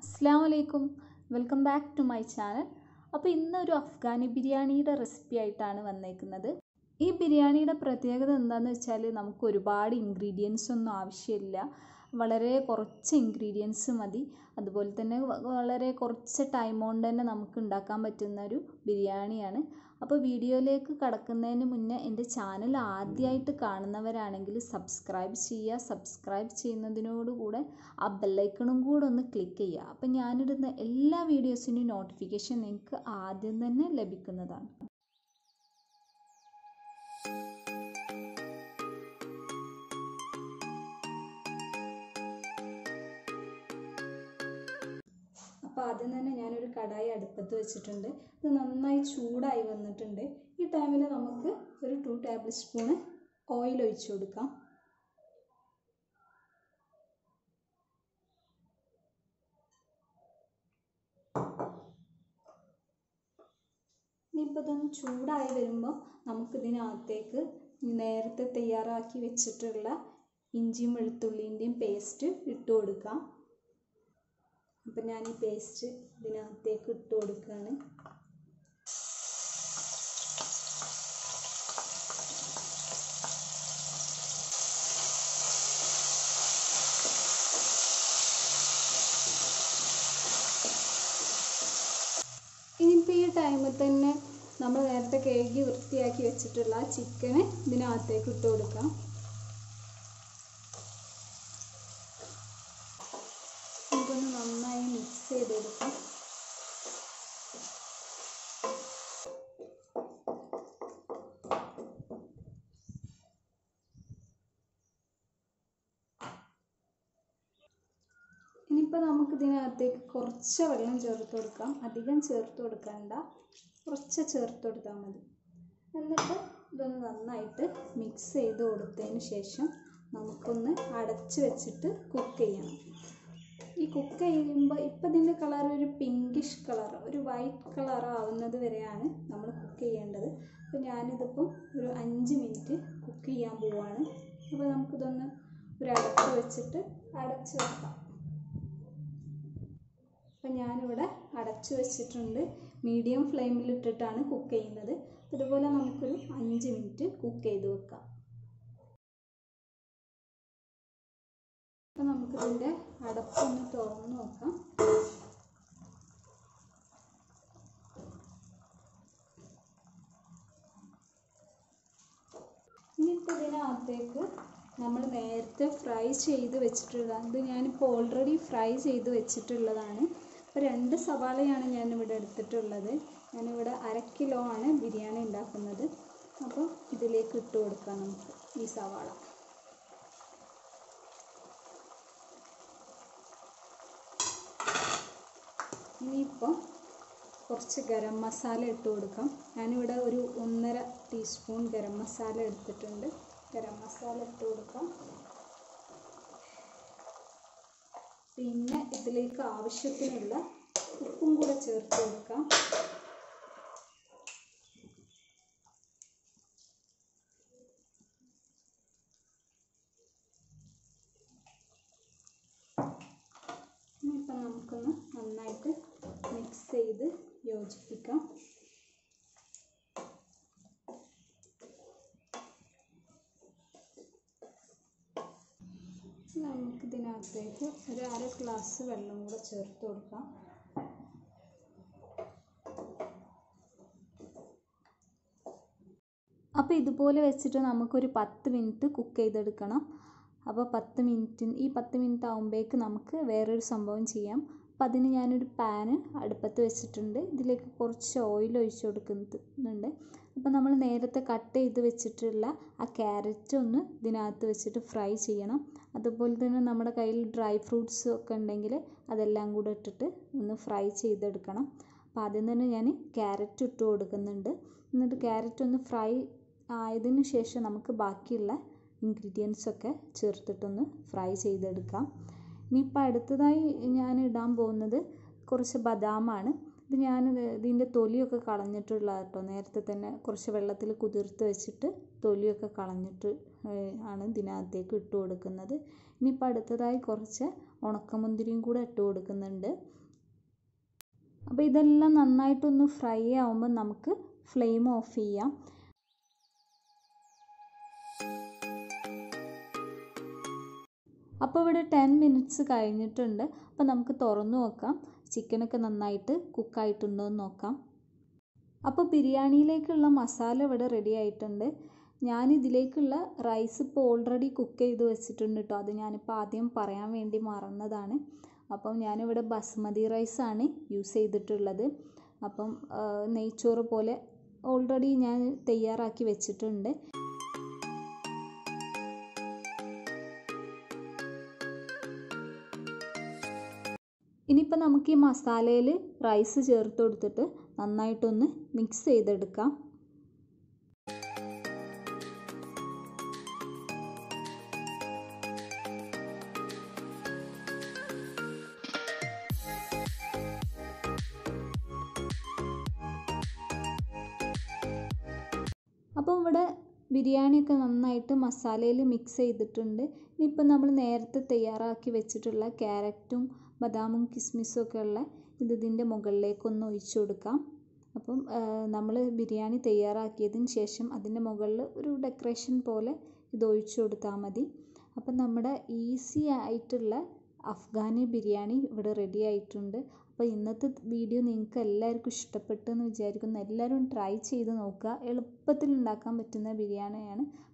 അസ്സാം വലൈക്കും welcome back to my channel അപ്പോൾ ഇന്ന് ഒരു അഫ്ഗാനി ബിരിയാണിയുടെ റെസിപ്പി ആയിട്ടാണ് വന്നേക്കുന്നത് ഈ ബിരിയാണിയുടെ പ്രത്യേകത എന്താണെന്ന് വെച്ചാൽ നമുക്ക് ഒരുപാട് ഇൻഗ്രീഡിയൻസ് ഒന്നും ആവശ്യമില്ല വളരെ കുറച്ച് ഇൻഗ്രീഡിയൻസ് മതി അതുപോലെ തന്നെ വ- വളരെ കുറച്ച് ടൈം കൊണ്ട് തന്നെ നമുക്ക് ഉണ്ടാക്കാൻ പറ്റുന്ന ഒരു ബിരിയാണിയാണ് അപ്പോൾ വീഡിയോയിലേക്ക് കടക്കുന്നതിന് മുന്നേ എൻ്റെ ചാനൽ ആദ്യമായിട്ട് കാണുന്നവരാണെങ്കിൽ സബ്സ്ക്രൈബ് ചെയ്യുക സബ്സ്ക്രൈബ് ചെയ്യുന്നതിനോടുകൂടെ ആ ബെല്ലൈക്കണും കൂടെ ഒന്ന് ക്ലിക്ക് ചെയ്യുക അപ്പം ഞാനിടുന്ന എല്ലാ വീഡിയോസിൻ്റെയും നോട്ടിഫിക്കേഷൻ നിങ്ങൾക്ക് ആദ്യം തന്നെ ലഭിക്കുന്നതാണ് അപ്പോൾ ആദ്യം തന്നെ ഞാനൊരു കടായി അടുപ്പത്ത് വെച്ചിട്ടുണ്ട് ഇത് നന്നായി ചൂടായി വന്നിട്ടുണ്ട് ഈ ടൈമിൽ നമുക്ക് ഒരു ടു ടേബിൾ സ്പൂണ് ഓയിൽ ഒഴിച്ചു കൊടുക്കാം ഇനിയിപ്പോൾ ഇതൊന്ന് ചൂടായി വരുമ്പോൾ നമുക്കിതിനകത്തേക്ക് നേരത്തെ തയ്യാറാക്കി വെച്ചിട്ടുള്ള ഇഞ്ചിയും വെളുത്തുള്ളിൻ്റെയും പേസ്റ്റ് ഇട്ട് കൊടുക്കാം അപ്പം ഞാൻ ഈ പേസ്റ്റ് ഇതിനകത്തേക്ക് ഇട്ട് കൊടുക്കുകയാണ് ഇനിയിപ്പോൾ ഈ ടൈമിൽ തന്നെ നമ്മൾ നേരത്തെ കഴുകി വൃത്തിയാക്കി വെച്ചിട്ടുള്ള ചിക്കന് ഇതിനകത്തേക്ക് ഇട്ട് കൊടുക്കാം ഇതൊന്ന് നന്നായി മിക്സ് ചെയ്ത് കൊടുക്കാം ഇനിയിപ്പോൾ നമുക്ക് ഇതിനകത്തേക്ക് കുറച്ച് വെള്ളം ചേർത്ത് കൊടുക്കാം അധികം ചേർത്ത് കൊടുക്കണ്ട കുറച്ച് ചേർത്ത് കൊടുത്താൽ മതി എന്നിട്ട് ഇതൊന്ന് നന്നായിട്ട് മിക്സ് ചെയ്ത് കൊടുത്തതിന് ശേഷം നമുക്കൊന്ന് അടച്ച് വെച്ചിട്ട് കുക്ക് ചെയ്യണം ഈ കുക്ക് ചെയ്യുമ്പോൾ ഇപ്പം ഇതിൻ്റെ കളർ ഒരു പിങ്കിഷ് കളർ ഒരു വൈറ്റ് കളർ ആവുന്നത് വരെയാണ് നമ്മൾ കുക്ക് ചെയ്യേണ്ടത് അപ്പോൾ ഞാനിതിപ്പം ഒരു അഞ്ച് മിനിറ്റ് കുക്ക് ചെയ്യാൻ പോവാണ് അപ്പോൾ നമുക്കിതൊന്ന് ഒരു അടച്ച് വെച്ചിട്ട് അടച്ച് വെക്കാം അപ്പം ഞാനിവിടെ അടച്ചു വെച്ചിട്ടുണ്ട് മീഡിയം ഫ്ലെയിമിൽ ഇട്ടിട്ടാണ് കുക്ക് ചെയ്യുന്നത് ഇതുപോലെ നമുക്കൊരു അഞ്ച് മിനിറ്റ് കുക്ക് ചെയ്ത് വെക്കാം അപ്പം നമുക്കിതിൻ്റെ അടപ്പൊന്ന് തുറന്ന് നോക്കാം ഇനിയിപ്പോൾ ഇതിനകത്തേക്ക് നമ്മൾ നേരത്തെ ഫ്രൈ ചെയ്ത് വെച്ചിട്ടുള്ള ഇത് ഞാനിപ്പോൾ ഓൾറെഡി ഫ്രൈ ചെയ്ത് വെച്ചിട്ടുള്ളതാണ് അപ്പോൾ രണ്ട് സവാളയാണ് ഞാനിവിടെ എടുത്തിട്ടുള്ളത് ഞാനിവിടെ അര കിലോ ആണ് ബിരിയാണി ഉണ്ടാക്കുന്നത് അപ്പോൾ ഇതിലേക്ക് ഇട്ട് കൊടുക്കാം നമുക്ക് ഈ സവാള ഇനിയിപ്പോൾ കുറച്ച് ഗരം മസാല ഇട്ട് കൊടുക്കാം ഞാനിവിടെ ഒരു ഒന്നര ടീസ്പൂൺ ഗരം മസാല എടുത്തിട്ടുണ്ട് ഗരം മസാല ഇട്ട് കൊടുക്കാം പിന്നെ ഇതിലേക്ക് ആവശ്യത്തിനുള്ള ഉപ്പും കൂടെ ചേർത്ത് കൊടുക്കാം ഇനിയിപ്പം നമുക്കൊന്ന് നന്നായിട്ട് മിക്സ് ചെയ്ത് യോജിപ്പിക്കാം നമുക്കിതിനകത്തേക്ക് ഒരു അര ഗ്ലാസ് വെള്ളം കൂടെ ചേർത്ത് കൊടുക്കാം അപ്പോൾ ഇതുപോലെ വെച്ചിട്ട് നമുക്കൊരു പത്ത് മിനിറ്റ് കുക്ക് ചെയ്തെടുക്കണം അപ്പോൾ പത്ത് മിനിറ്റ് ഈ പത്ത് മിനിറ്റ് ആകുമ്പോഴേക്ക് നമുക്ക് വേറൊരു സംഭവം ചെയ്യാം അപ്പോൾ അതിന് ഞാനൊരു പാന് അടുപ്പത്ത് വെച്ചിട്ടുണ്ട് ഇതിലേക്ക് കുറച്ച് ഓയിൽ ഒഴിച്ച് കൊടുക്കുന്നുണ്ട് അപ്പോൾ നമ്മൾ നേരത്തെ കട്ട് ചെയ്ത് വെച്ചിട്ടുള്ള ആ ക്യാരറ്റ് ഒന്ന് ഇതിനകത്ത് വെച്ചിട്ട് ഫ്രൈ ചെയ്യണം അതുപോലെ തന്നെ നമ്മുടെ കയ്യിൽ ഡ്രൈ ഫ്രൂട്ട്സ് ഒക്കെ ഉണ്ടെങ്കിൽ അതെല്ലാം കൂടെ ഇട്ടിട്ട് ഒന്ന് ഫ്രൈ ചെയ്തെടുക്കണം അപ്പോൾ ആദ്യം തന്നെ ഞാൻ ക്യാരറ്റ് ഇട്ട് കൊടുക്കുന്നുണ്ട് എന്നിട്ട് ക്യാരറ്റ് ഒന്ന് ഫ്രൈ ആയതിനു ശേഷം നമുക്ക് ബാക്കിയുള്ള ഇൻഗ്രീഡിയൻസ് ഒക്കെ ചേർത്തിട്ടൊന്ന് ഫ്രൈ ചെയ്തെടുക്കാം ഇനിയിപ്പോൾ അടുത്തതായി ഞാൻ ഇടാൻ പോകുന്നത് കുറച്ച് ബദാമാണ് ഇത് ഞാൻ ഇതിൻ്റെ തൊലിയൊക്കെ കളഞ്ഞിട്ടുള്ള കേട്ടോ നേരത്തെ തന്നെ കുറച്ച് വെള്ളത്തിൽ കുതിർത്ത് വെച്ചിട്ട് തൊലിയൊക്കെ കളഞ്ഞിട്ട് ആണ് ഇതിനകത്തേക്ക് ഇട്ട് കൊടുക്കുന്നത് ഇനിയിപ്പോൾ അടുത്തതായി കുറച്ച് ഉണക്കമുന്തിരിയും കൂടെ ഇട്ട് കൊടുക്കുന്നുണ്ട് അപ്പോൾ ഇതെല്ലാം നന്നായിട്ടൊന്ന് ഫ്രൈ ആവുമ്പോൾ നമുക്ക് ഫ്ലെയിം ഓഫ് ചെയ്യാം അപ്പോൾ ഇവിടെ ടെൻ മിനിറ്റ്സ് കഴിഞ്ഞിട്ടുണ്ട് അപ്പോൾ നമുക്ക് തുറന്നു നോക്കാം ചിക്കനൊക്കെ നന്നായിട്ട് കുക്കായിട്ടുണ്ടോ എന്ന് നോക്കാം അപ്പോൾ ബിരിയാണിയിലേക്കുള്ള മസാല ഇവിടെ റെഡി ആയിട്ടുണ്ട് ഞാൻ ഇതിലേക്കുള്ള റൈസ് ഇപ്പോൾ ഓൾറെഡി കുക്ക് ചെയ്ത് വെച്ചിട്ടുണ്ട് കേട്ടോ അത് ഞാനിപ്പോൾ ആദ്യം പറയാൻ വേണ്ടി മറന്നതാണ് അപ്പം ഞാനിവിടെ ബസ്മതി റൈസാണ് യൂസ് ചെയ്തിട്ടുള്ളത് അപ്പം നെയ്ച്ചോറ് പോലെ ഓൾറെഡി ഞാൻ തയ്യാറാക്കി വെച്ചിട്ടുണ്ട് ഇനിയിപ്പോൾ നമുക്ക് ഈ മസാലയിൽ റൈസ് ചേർത്ത് കൊടുത്തിട്ട് നന്നായിട്ടൊന്ന് മിക്സ് ചെയ്തെടുക്കാം അപ്പോൾ ഇവിടെ ബിരിയാണിയൊക്കെ നന്നായിട്ട് മസാലയിൽ മിക്സ് ചെയ്തിട്ടുണ്ട് ഇനിയിപ്പോൾ നമ്മൾ നേരത്തെ തയ്യാറാക്കി വെച്ചിട്ടുള്ള ക്യാരറ്റും ബദാമും കിസ്മിസും ഒക്കെ ഉള്ള ഇത് ഇതിൻ്റെ മുകളിലേക്കൊന്ന് ഒഴിച്ചു കൊടുക്കാം അപ്പം നമ്മൾ ബിരിയാണി തയ്യാറാക്കിയതിന് ശേഷം അതിൻ്റെ മുകളിൽ ഒരു ഡെക്കറേഷൻ പോലെ ഇത് ഒഴിച്ചു കൊടുത്താൽ മതി അപ്പം നമ്മുടെ ഈസി ആയിട്ടുള്ള അഫ്ഗാനി ബിരിയാണി ഇവിടെ റെഡി ആയിട്ടുണ്ട് അപ്പോൾ ഇന്നത്തെ വീഡിയോ നിങ്ങൾക്ക് എല്ലാവർക്കും ഇഷ്ടപ്പെട്ടു എന്ന് വിചാരിക്കുന്നു എല്ലാവരും ട്രൈ ചെയ്ത് നോക്കുക എളുപ്പത്തിൽ ഉണ്ടാക്കാൻ പറ്റുന്ന ബിരിയാണിയാണ്